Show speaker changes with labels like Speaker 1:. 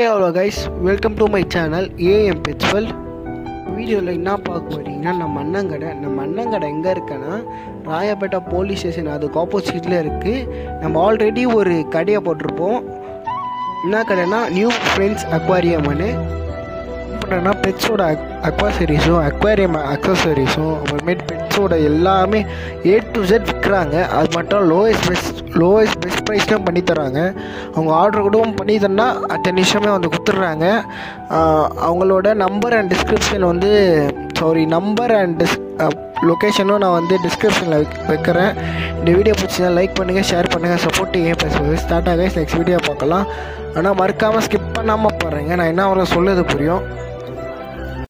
Speaker 1: hey hello guys welcome to my channel AM Petswell வீடியோவில் என்ன பார்க்க போறீங்கன்னா நம்ம அண்ணங்கடை நம்ம அண்ணங்கடை எங்கே இருக்குன்னா ராயப்பேட்டை போலீஸ் ஸ்டேஷன் அதுக்கு ஆப்போசிட்டில் இருக்குது நம்ம ஆல்ரெடி ஒரு கடையை போட்டிருப்போம் என்ன கடைனா நியூ ஃப்ரெண்ட்ஸ் அக்வாரியம்னு பண்ணனா பெட்ஸோட அக்வாசரிஸும் அக்வாரியம் அக்சசரிஸும் அப்புறமேட்டு பெட்ஸோட எல்லாமே ஏ டு ஜெட் விற்கிறாங்க அது மட்டும் லோயஸ்ட் பெஸ்ட் லோயஸ்ட் பெஸ்ட் ப்ரைஸ்லையும் பண்ணி தராங்க அவங்க ஆர்டர் கூட பண்ணி தந்தா அடுத்த நிமிஷமே வந்து கொடுத்துட்றாங்க அவங்களோட நம்பர் அண்ட் டிஸ்கிரிப்ஷன் வந்து சாரி நம்பர் அண்ட் டிஸ் லொக்கேஷனும் நான் வந்து டிஸ்கிரிப்ஷனில் வைக்கிறேன் இந்த வீடியோ பிடிச்சா லைக் பண்ணுங்கள் ஷேர் பண்ணுங்கள் சப்போர்ட் ஏன் பேசுவது ஸ்டார்ட் ஆக நெக்ஸ்ட் வீடியோ பார்க்கலாம் ஆனால் மறக்காமல் ஸ்கிப் பண்ணாமல் பாருங்கள் நான் என்ன அவரை சொல்லுது புரியும்